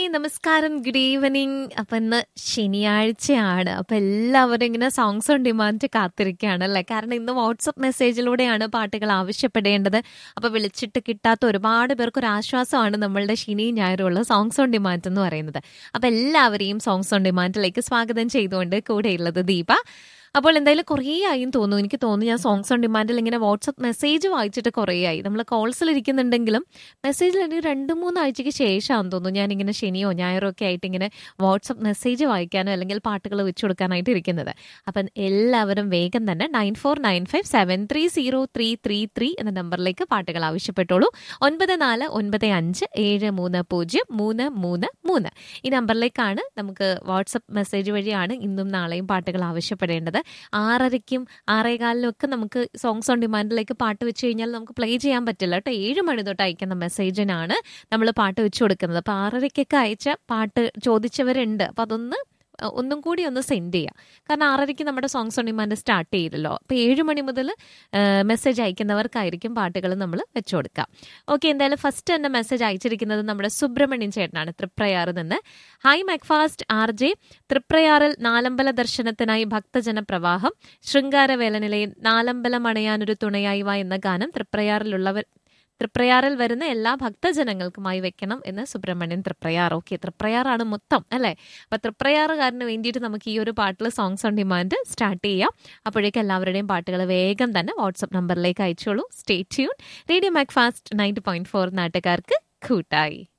Hey, നമസ്കാരം good evening അപ്പൊ ഇന്ന് ശനിയാഴ്ചയാണ് അപ്പൊ എല്ലാവരും ഇങ്ങനെ സോങ്സ് ഓൺ ഡിമാൻഡ് കാത്തിരിക്കുകയാണ് അല്ലെ കാരണം ഇന്ന് വാട്സപ്പ് മെസ്സേജിലൂടെയാണ് പാട്ടുകൾ ആവശ്യപ്പെടേണ്ടത് അപ്പൊ വിളിച്ചിട്ട് കിട്ടാത്ത ഒരുപാട് പേർക്ക് ഒരു ആശ്വാസമാണ് നമ്മളുടെ ശനി ഞായറുള്ള സോങ്സ് ഓൺ ഡിമാൻഡ് എന്ന് പറയുന്നത് അപ്പൊ എല്ലാവരെയും സോങ്സ് ഓൺ ഡിമാൻഡിലേക്ക് സ്വാഗതം ചെയ്തുകൊണ്ട് കൂടെയുള്ളത് ദീപ അപ്പോൾ എന്തായാലും കുറേ ആയി എന്ന് തോന്നുന്നു എനിക്ക് തോന്നുന്നു ഞാൻ സോങ്സ് ഓൺ ഡിമാൻഡിൽ ഇങ്ങനെ വാട്സപ്പ് മെസ്സേജ് വായിച്ചിട്ട് കുറേ ആയി നമ്മൾ കോൾസിൽ ഇരിക്കുന്നുണ്ടെങ്കിലും മെസ്സേജിൽ എനിക്ക് രണ്ട് മൂന്ന് ആഴ്ചയ്ക്ക് ശേഷമാണെന്ന് തോന്നുന്നു ഞാൻ ഇങ്ങനെ ശനിയോ ഞായറോ ഒക്കെ ആയിട്ട് ഇങ്ങനെ വാട്സപ്പ് മെസ്സേജ് വായിക്കാനോ അല്ലെങ്കിൽ പാട്ടുകൾ വെച്ചു കൊടുക്കാനായിട്ട് ഇരിക്കുന്നത് അപ്പം എല്ലാവരും വേഗം തന്നെ nine four nine five seven three zero three three three എന്ന നമ്പറിലേക്ക് പാട്ടുകൾ ആവശ്യപ്പെട്ടോളൂ ഒൻപത് നാല് ഒൻപത് അഞ്ച് ഏഴ് മൂന്ന് പൂജ്യം മൂന്ന് മൂന്ന് മൂന്ന് ഈ നമ്പറിലേക്കാണ് നമുക്ക് വാട്സപ്പ് മെസ്സേജ് വഴിയാണ് ഇന്നും നാളെയും പാട്ടുകൾ ആവശ്യപ്പെടേണ്ടത് ആറരയ്ക്കും ആറേകാലിനും ഒക്കെ നമുക്ക് സോങ്സ് ഓൺ ഡിമാൻഡിലേക്ക് പാട്ട് വെച്ച് കഴിഞ്ഞാൽ നമുക്ക് പ്ലേ ചെയ്യാൻ പറ്റില്ല കേട്ടോ ഏഴ് മണി തൊട്ട് അയക്കുന്ന മെസ്സേജിനാണ് നമ്മൾ പാട്ട് വെച്ച് കൊടുക്കുന്നത് അപ്പോൾ ആറരയ്ക്കൊക്കെ അയച്ച പാട്ട് ചോദിച്ചവരുണ്ട് അപ്പോൾ അതൊന്ന് ഒന്നും കൂടി ഒന്ന് സെൻഡ് ചെയ്യാം കാരണം ആറരയ്ക്ക് നമ്മുടെ സോങ്സ് ഓൺ ഡിമാൻഡ് സ്റ്റാർട്ട് ചെയ്യില്ലല്ലോ അപ്പോൾ ഏഴ് മണി മുതൽ മെസ്സേജ് അയക്കുന്നവർക്കായിരിക്കും പാട്ടുകൾ നമ്മൾ വെച്ചു കൊടുക്കാം ഓക്കെ എന്തായാലും ഫസ്റ്റ് തന്നെ മെസ്സേജ് അയച്ചിരിക്കുന്നത് നമ്മുടെ സുബ്രഹ്മണ്യൻ ചേട്ടനാണ് തൃപ്രയാറിൽ നിന്ന് ഹായ് മാക്ഫാസ്റ്റ് ആർ ജെ തൃപ്രയാറിൽ നാലമ്പല ദർശനത്തിനായി ഭക്തജന പ്രവാഹം ശൃംഗാരവേലനിലയിൽ നാലമ്പലം അണയാനൊരു തുണയായി വാ എന്ന ഗാനം തൃപ്രയാറിലുള്ളവർ തൃപ്രയാറിൽ വരുന്ന എല്ലാ ഭക്തജനങ്ങൾക്കുമായി വെക്കണം എന്ന് സുബ്രഹ്മണ്യൻ തൃപ്രയാർ ഓക്കെ തൃപ്രയാറാണ് മൊത്തം അല്ലേ അപ്പൊ തൃപ്രയാറുകാരന് വേണ്ടിയിട്ട് നമുക്ക് ഈ ഒരു പാട്ടിൽ സോങ്സ് ഓൺ ഡിമാൻഡ് സ്റ്റാർട്ട് ചെയ്യാം അപ്പോഴേക്കും എല്ലാവരുടെയും പാട്ടുകൾ വേഗം തന്നെ വാട്സപ്പ് നമ്പറിലേക്ക് അയച്ചോളൂ stay tune radio Macfast ninety point four നാട്ടുകാർക്ക് കൂട്ടായി